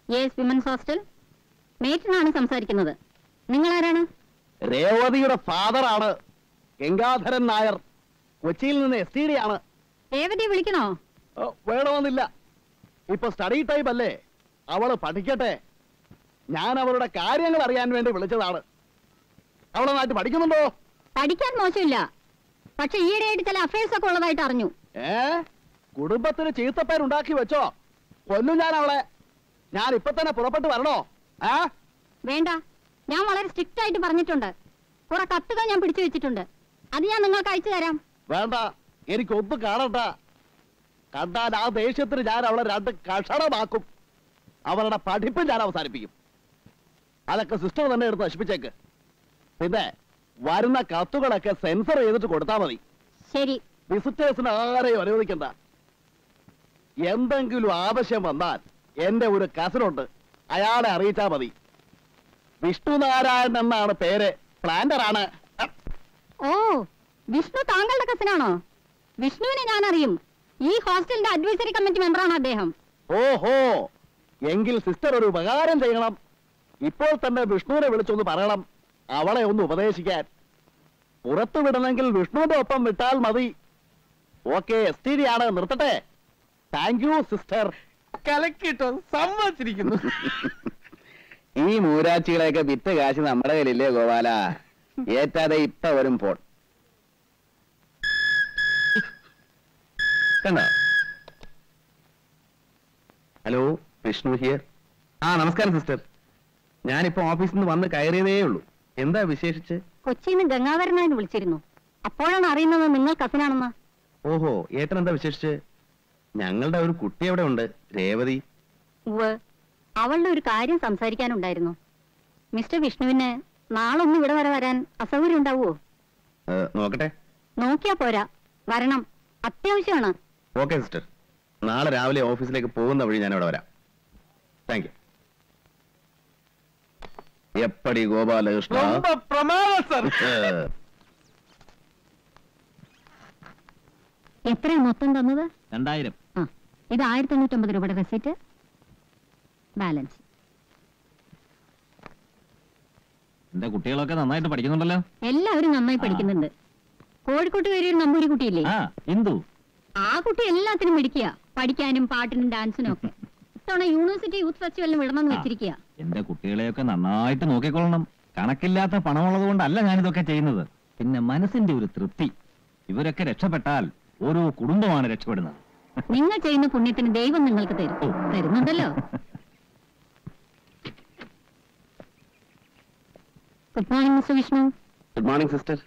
Yes women's hostel മേറ്റിനാണ് സംസാരിക്കുന്നത് നിങ്ങൾ ആരാണ് രേവതിയുടെ ഫാദറാണ് ഗംഗാധരൻ നായർ കൊച്ചിയിൽ നിന്ന് എസ് ടി ഡി ആണ് രേവതിയെ വിളിക്കണോ ഓ, വേണമെന്നില്ല ഇപ്പൊ സ്റ്റഡി ടൈം അല്ലേ അവള് പഠിക്കട്ടെ ഞാൻ അവളുടെ കാര്യങ്ങൾ അറിയാൻ വേണ്ടി വിളിച്ചതാണ് അവളെ നാട്ടിൽ പഠിക്കുന്നുണ്ടോ പഠിക്കാൻ മോശമില്ല പക്ഷെ ഈയിടെയായിട്ട് ചില അഫയേഴ്സ് ഒക്കെ ഉള്ളതായിട്ട് അറിഞ്ഞു ഏ കുടുംബത്തിന് ചീത്തപ്പേരുണ്ടാക്കി വെച്ചോ കൊല്ലും ഞാൻ അവളെ ഞാൻ ഇപ്പൊ തന്നെ പുറപ്പെട്ട് വരണോ ആ വേണ്ട ഞാൻ വളരെ സ്ട്രിക്റ്റ് ആയിട്ട് പറഞ്ഞിട്ടുണ്ട് കുറെ കത്തുകൾ ഞാൻ പിടിച്ചു വെച്ചിട്ടുണ്ട് അത് ഞാൻ നിങ്ങൾക്ക് അയച്ചു തരാം വേണ്ട എനിക്കൊന്നും കാണണ്ട കണ്ടാൽ ആ ദേഷ്യത്തിന് ഞാൻ അവളെ രണ്ട് കഷണമാക്കും അവളുടെ പഠിപ്പ് ഞാൻ അവസാനിപ്പിക്കും അതൊക്കെ സിസ്റ്റർ തന്നെ എടുത്ത് നശിപ്പിച്ചേക്ക് പിന്നെ വരുന്ന കത്തുകളൊക്കെ സെൻസർ ചെയ്തിട്ട് കൊടുത്താൽ മതി ശരി വിസിറ്റേഴ്സിന് ആരെയും അനുവദിക്കണ്ട എന്തെങ്കിലും ആവശ്യം വന്നാൽ എന്റെ ഒരു കസിനുണ്ട് അയാളെ അറിയിച്ചാൽ മതി വിഷ്ണുനാരായണൻ എന്നാണ് പേര് പ്ലാന്റർ ആണ് ഓ വിഷ്ണു താങ്കളുടെ കസിനാണോ വിഷ്ണുവിനെ ഞാൻ അറിയും ഈ ഹോസ്റ്റലിന്റെ അഡ്വൈസറി കമ്മിറ്റി മെമ്പറാണ് അദ്ദേഹം ഓഹോ എങ്കിൽ സിസ്റ്റർ ഒരു ഉപകാരം ചെയ്യണം ഇപ്പോൾ തന്നെ വിഷ്ണുവിനെ വിളിച്ചൊന്ന് പറയണം അവളെ ഒന്ന് ഉപദേശിക്കാൻ പുറത്തു വിടണമെങ്കിൽ വിഷ്ണുവിന്റെ ഒപ്പം വിട്ടാൽ മതി ഓക്കെ എസ് ടി ഡി ആണ് നിർത്തട്ടെ താങ്ക് യു സിസ്റ്റർ കലക്കിട്ടോ സമ്മതിച്ചിരിക്കുന്നു ഈ മൂരാച്ചികളെയൊക്കെ വിറ്റ് കാശ് നമ്മുടെ കയ്യിലില്ലേ ഗോപാല ഏറ്റാതെ ഇപ്പൊ വരും ഫോൺ കണ്ടോ ഹലോ വിഷ്ണു ഹിയർ ആ നമസ്കാരം സിസ്റ്റർ ഞാനിപ്പോ ഓഫീസിൽ നിന്ന് വന്ന് കയറിയതേ ഉള്ളൂ എന്താ വിശേഷിച്ച് കൊച്ചിയിൽ നിന്ന് ഗംഗാധരനായിട്ട് വിളിച്ചിരുന്നു അപ്പോഴാണ് അറിയുന്നത് നിങ്ങൾ കസിനാണെന്ന് ഓഹോ ഏട്ടൻ എന്താ വിശേഷിച്ച് ഞങ്ങളുടെ ഒരു കുട്ടി അവിടെ ഉണ്ട് രേവതി ഉവ് അവളുടെ ഒരു കാര്യം സംസാരിക്കാനുണ്ടായിരുന്നു മിസ്റ്റർ വിഷ്ണുവിന് നാളൊന്നും ഇവിടെ വരെ വരാൻ അസൗകര്യം ഉണ്ടാവുമോ ഏ, നോക്കട്ടെ നോക്കിയാ പോരാ വരണം അത്യാവശ്യമാണ് ഓക്കെ സിസ്റ്റർ നാളെ രാവിലെ ഓഫീസിലേക്ക് പോകുന്ന വഴി ഞാൻ അവിടെ വരാം താങ്ക് യു എപ്പടി ഗോപാലകൃഷ്ണ ரொம்ப பிரமாதம் சார் ഏ, എത്രയാ മൊത്തം തന്നത് രണ്ടായിരം ആ ഇത് ആയിരത്തി തൊണ്ണൂറ്റൊമ്പത് രൂപയുടെ റെസിറ്റ് ബാലൻസ് എന്റെ കുട്ടികളൊക്കെ നന്നായിട്ട് പഠിക്കുന്നുണ്ടല്ലോ എല്ലാവരും നന്നായി പഠിക്കുന്നുണ്ട് കോഴിക്കോട്ട് കയറിയ ഒരു നമ്പൂരി കുട്ടിയില്ലേ ആ ഇന്ദു ആ കുട്ടി എല്ലാത്തിനും മിടിക്കുക പഠിക്കാനും പാട്ടിനും ഡാൻസിനും ഒക്കെ ഇത്തവണ യൂണിവേഴ്സിറ്റി യൂത്ത് ഫെസ്റ്റിവലിന് വിടണമെന്ന് വെച്ചിരിക്കുക എന്റെ കുട്ടികളെയൊക്കെ നന്നായിട്ട് നോക്കിക്കൊള്ളണം കണക്കില്ലാത്ത പണമുള്ളത് കൊണ്ടല്ല ഞാനിതൊക്കെ ചെയ്യുന്നത് പിന്നെ മനസ്സിന്റെ ഒരു തൃപ്തി ഇവരൊക്കെ രക്ഷപ്പെട്ടാൽ ഓരോ കുടുംബമാണ് രക്ഷപ്പെടുന്നത് നിങ്ങൾ ചെയ്യുന്ന പുണ്യത്തിന് ദൈവം നിങ്ങൾക്ക് തരും ഓ. തരുന്നുണ്ടല്ലോ good morning mister Vishnu good morning sister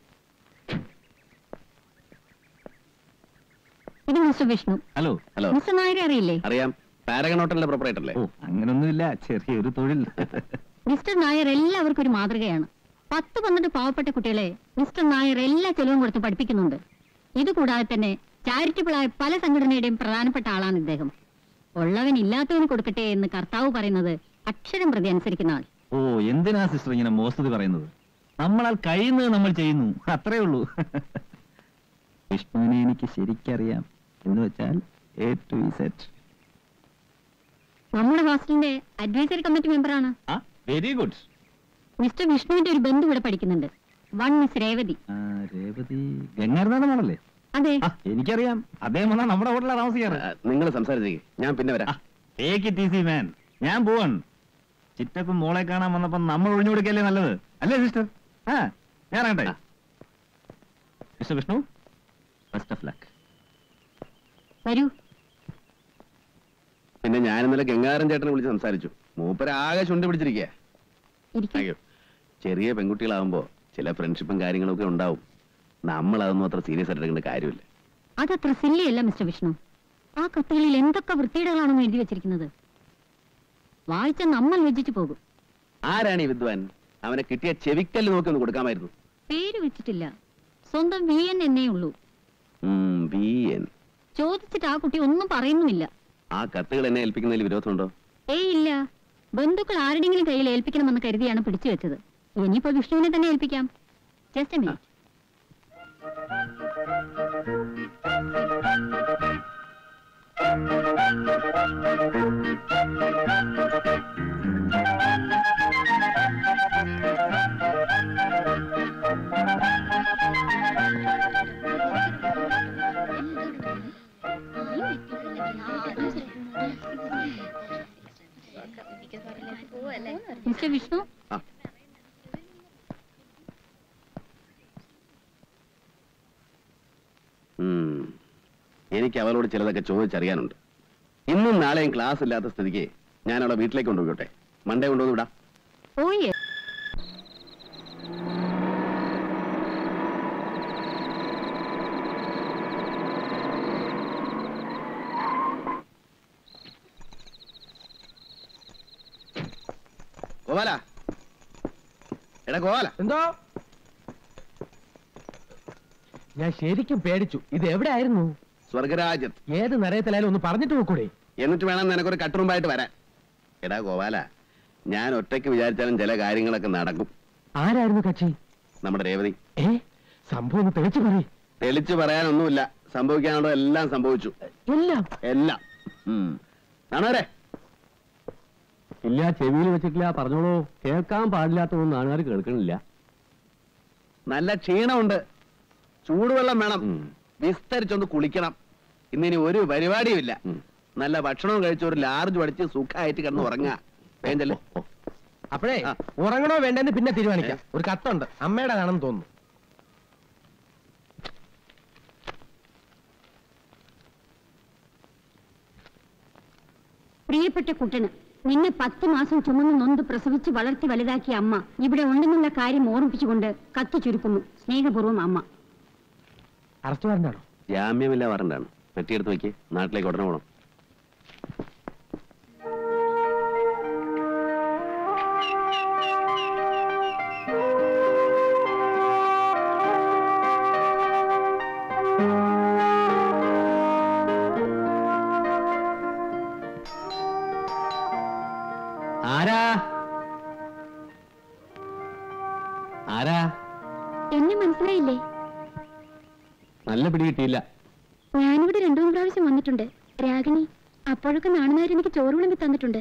ഇത് mister Vishnu hello hello mister നായരെ അറിയില്ലേ അറിയാം പാരഗൺ ഹോട്ടലിന്റെ പ്രൊപ്പറേറ്റർ അല്ലേ ഓ അങ്ങനൊന്നുമില്ല ചെറിയൊരു തൊഴിൽ മിസ്റ്റർ നായർ എല്ലാവർക്കും ഒരു മാതൃകയാണ് പത്ത് പന്ത്രണ്ട് പാവപ്പെട്ട കുട്ടികളെ മിസ്റ്റർ നായർ എല്ലാ ചെലവും കൊടുത്ത് പഠിപ്പിക്കുന്നുണ്ട് ഇതുകൂടാതെ തന്നെ ചാരിറ്റബിൾ ആയ പല സംഘടനയുടെയും പ്രധാനപ്പെട്ട ആളാണ് ഇദ്ദേഹം ഉള്ളവൻ ഇല്ലാത്തവന് കൊടുക്കട്ടെ എന്ന് കർത്താവ് പറയുന്നത് അക്ഷരം പ്രതി അനുസരിക്കുന്ന ആൾ ഓ എന്തിനാ സിസ്റ്റർ ഇങ്ങനെ മോസ്തുതി പറയുന്നത് നമ്മളാൽ കഴിയുന്നത് നമ്മൾ ചെയ്യുന്നു അത്രേ ഉള്ളൂ വിഷ്ണുവിനെ എനിക്ക് ശരിക്കറിയാം എന്ന് വെച്ചാൽ എ ടു സെറ്റ് നമ്മുടെ ഹോസ്റ്റലിന്റെ അഡ്വൈസറി കമ്മിറ്റി മെമ്പറാണ് ആ വെരി ഗുഡ് മിസ്റ്റർ വിഷ്ണുവിന്റെ ഒരു ബന്ധു ഇവിടെ പഠിക്കുന്നുണ്ട് വൺ മിസ് രേവതി രേവതി ഗംഗാരനാഥമാണല്ലേ അതെ ആ എനിക്കറിയാം അദ്ദേഹം വന്നാ നമ്മുടെ ഹോട്ടലിലാണ് താമസിക്കാറ് നിങ്ങൾ സംസാരിച്ചേക്ക് ഞാൻ പിന്നെ വരാം ടേക്ക് ഇറ്റ് ഈസി മാൻ ഞാൻ പോവാൻ ചിറ്റപ്പം മോളെ കാണാൻ വന്നപ്പോ നമ്മൾ ഒഴിഞ്ഞു കൊടുക്കല്ലേ നല്ലത് അല്ലേ സിസ്റ്റർ ആ ഞാൻ ഇറങ്ങട്ടെ ആ. Mister Vishnu best of luck വരൂ പിന്നെ ഞാൻ ഇന്നലെ ഗംഗാരൻ ചേട്ടനെ വിളിച്ച് സംസാരിച്ചു മൂപ്പര് ആകെ ചുണ്ടി പിടിച്ചിരിക്കുക ഇരിക്കൂ താങ്ക് യു ചെറിയ പെൺകുട്ടികളാവുമ്പോ ചില ഫ്രണ്ട്ഷിപ്പും കാര്യങ്ങളൊക്കെ ഉണ്ടാവും നമ്മൾ അതൊന്നും അത്ര സീരിയസ് ആയിട്ട് എടുക്കേണ്ട കാര്യമില്ല അതത്ര സില്ലിയല്ല മിസ്റ്റർ വിഷ്ണു ആ കത്തുകളിൽ എന്തൊക്കെ വൃത്തികേടുകളാണെന്ന് എഴുതി വെച്ചിരിക്കുന്നത് വായിച്ച നമ്മൾ വെച്ചിട്ട് പോകും ആരാണ് ഈ വിദ്വാൻ അവനെ കിട്ടിയ ചെവിക്കല്ല് നോക്കി ഒന്ന് കൊടുക്കാമായിരുന്നു പേര് വെച്ചിട്ടില്ല സ്വന്തം വി എൻ എന്നേ ഉള്ളൂ ഉം, വി എൻ. ചോദിച്ചിട്ട് ആ കുട്ടി ഒന്നും പറയുന്നുമില്ല ആ കത്തുകൾ എന്നെ ഏൽപ്പിക്കുന്നതിൽ വിരോധമുണ്ടോ ഏയ് ഇല്ല ബന്ധുക്കൾ ആരുടെങ്കിലും കയ്യിൽ ഏൽപ്പിക്കണമെന്ന് കരുതിയാണ് പിടിച്ചു വെച്ചത് ഇനിയിപ്പോ വിഷ്ണുവിനെ തന്നെ ഏൽപ്പിക്കാം ജസ്റ്റ് മിനിറ്റ് മിസ്റ്റർ വിഷ്ണു ഉം. എനിക്ക് അവളോട് ചിലതൊക്കെ ചോദിച്ചറിയാനുണ്ട് ഇന്നും നാളെയും ക്ലാസ് ഇല്ലാത്ത സ്ഥിതിക്ക് ഞാൻ അവളെ വീട്ടിലേക്ക് കൊണ്ടുപോയിട്ടെ മണ്ടേ കൊണ്ടുവന്ന് വിടാം ഓയേ ഗോപാല എടാ ഗോപാല എന്തോ ഞാൻ ശരിക്കും പേടിച്ചു ഇത് എവിടെ ആയിരുന്നു സ്വർഗരാജ്യത്ത് ഏത് നരയത്തിലായാലും ഒന്ന് പറഞ്ഞിട്ട് നോക്കൂടെ എന്നിട്ട് വേണം നിനക്കൊരു കട്ടുറുമ്പായിട്ട് വരാൻ എടാ ഗോപാല ഞാൻ ഒറ്റയ്ക്ക് വിചാരിച്ചാലും ചില കാര്യങ്ങളൊക്കെ നടക്കും ആരായിരുന്നു കക്ഷി നമ്മുടെ രേവതി ഏ സംഭവം ഒന്ന് തെളിച്ചു പറയ് തെളിച്ചു പറയാനൊന്നുമില്ല സംഭവിക്കാനുള്ള എല്ലാം സംഭവിച്ചു എല്ലാം എല്ലാം കാണാരെ ഇല്ല ചെവിയിൽ വെച്ചിട്ടില്ല പറഞ്ഞോളൂ കേൾക്കാൻ പാടില്ലാത്തതൊന്നും നാട്ടുകാർ കേൾക്കണില്ല നല്ല ക്ഷീണമുണ്ട് ചൂടുവെള്ളം വേണം ഉം. വിസ്തരിച്ചൊന്ന് കുളിക്കണം ഇന്നിനി ഒരു പരിപാടിയുമില്ല ഉം. നല്ല ഭക്ഷണവും കഴിച്ച് ഒരു ലാർജ് പഠിച്ച് സുഖമായിട്ട് കിടന്ന് ഉറങ്ങാ വേണ്ടല്ലേ അപ്പോഴേ ആ. ഉറങ്ങണോ വേണ്ടെന്ന് പിന്നെ തീരുമാനിക്കാം ഒരു കത്തുണ്ട് അമ്മയുടെതാണെന്ന് തോന്നുന്നു പ്രിയപ്പെട്ട കുട്ടന് നിന്നെ പത്ത് മാസം ചുമന്ന് നൊന്ത് പ്രസവിച്ച് വളർത്തി വലുതാക്കിയ അമ്മ ഇവിടെ ഉണ്ടെന്നുള്ള കാര്യം ഓർമ്മിപ്പിച്ചുകൊണ്ട് കത്ത് ചുരുക്കുന്നു സ്നേഹപൂർവ്വം അമ്മ അറസ്റ്റ് വാറണ്ടാണോ ജാമ്യമില്ല വരണ്ടാണ് പെട്ടിയെടുത്ത് വെക്ക് നാട്ടിലേക്ക് ഉടനെ പോകണം ആരാ ആരാ എന്നെ മനസ്സിലായില്ലേ നല്ല പിടി കിട്ടിയില്ല ഞാനിവിടെ രണ്ടു മൂന്ന് പ്രാവശ്യം വന്നിട്ടുണ്ട് രാഗിണി അപ്പോഴൊക്കെ നാണുന്നവർ എനിക്ക് ചോറ് വിളമ്പി തന്നിട്ടുണ്ട്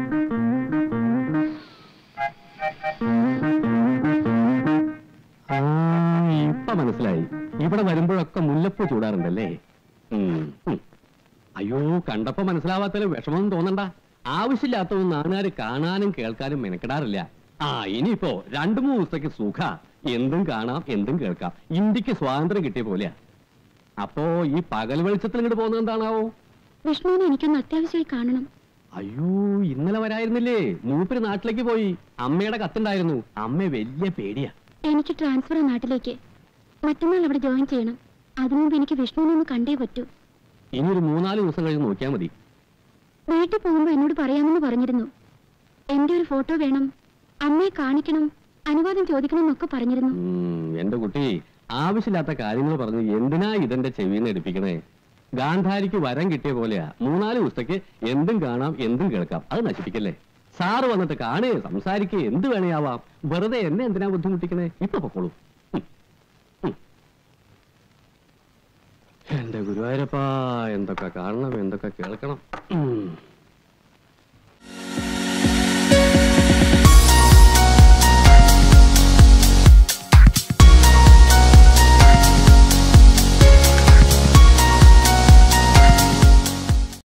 ആ ഇപ്പൊ മനസ്സിലായി ഇവിടെ വരുമ്പോഴൊക്കെ മുല്ലപ്പൂ ചൂടാറുണ്ടല്ലേ ഉം, ഉം. അയ്യോ കണ്ടപ്പോ മനസ്സിലാവാത്തതിൽ വിഷമം തോന്നണ്ട ആവശ്യമില്ലാത്തതൊന്നും നാട്ടുകാർ കാണാനും കേൾക്കാനും മെനക്കെടാറില്ല ആ ഇനിയിപ്പോ രണ്ടു മൂന്ന് ദിവസത്തേക്ക് സുഖ എന്തും കാണാം എന്തും കേൾക്കാം ഇന്ത്യക്ക് സ്വാതന്ത്ര്യം കിട്ടിയ പോലെയാ അപ്പോ ഈ പകൽ വെളിച്ചത്തിൽ ഇങ്ങോട്ട് പോകുന്നത് എന്താണാവോ വിഷ്ണുവിനെ എനിക്കൊന്ന് അത്യാവശ്യമായി കാണണം അയ്യോ ഇന്നലെ വരായിരുന്നില്ലേ മൂപ്പര് നാട്ടിലേക്ക് പോയി അമ്മയുടെ കത്തുണ്ടായിരുന്നു അമ്മ വലിയ പേടിയാ എനിക്ക് ട്രാൻസ്ഫർ നാട്ടിലേക്ക് മറ്റന്നാൾ അവിടെ ജോയിൻ ചെയ്യണം അതിനു മുമ്പ് എനിക്ക് വിഷ്ണുവിനെ ഒന്ന് കണ്ടേ പറ്റൂ ഇനി ഒരു മൂന്നാല് ദിവസം കഴിഞ്ഞ് നോക്കിയാൽ മതി വീട്ടിൽ പോകുമ്പോൾ എന്നോട് പറയാമെന്ന് പറഞ്ഞിരുന്നു എന്റെ ഒരു ഫോട്ടോ വേണം അമ്മയെ കാണിക്കണം അനുവാദം ചോദിക്കണം എന്നൊക്കെ പറഞ്ഞിരുന്നു ഉം, എന്റെ കുട്ടി ആവശ്യമില്ലാത്ത കാര്യങ്ങൾ പറഞ്ഞ് എന്തിനാ ഇതെന്റെ ചെവിന്ന് എടുപ്പിക്കണേ ഗാന്ധാരിക്ക് വരം കിട്ടിയ പോലെയാ മൂന്നാല് ദിവസത്തേക്ക് എന്തും കാണാം എന്തും കേൾക്കാം അത് നശിപ്പിക്കല്ലേ സാറ് വന്നിട്ട് കാണേ സംസാരിക്കേ എന്ത് വേണേയാവാം വെറുതെ എന്നെ എന്തിനാ ബുദ്ധിമുട്ടിക്കണേ ഇപ്പൊ പൊക്കോളൂ ഉം, ഉം. എന്റെ ഗുരുവായൂരപ്പാ എന്തൊക്കെ കാണണം എന്തൊക്കെ കേൾക്കണം ഉം.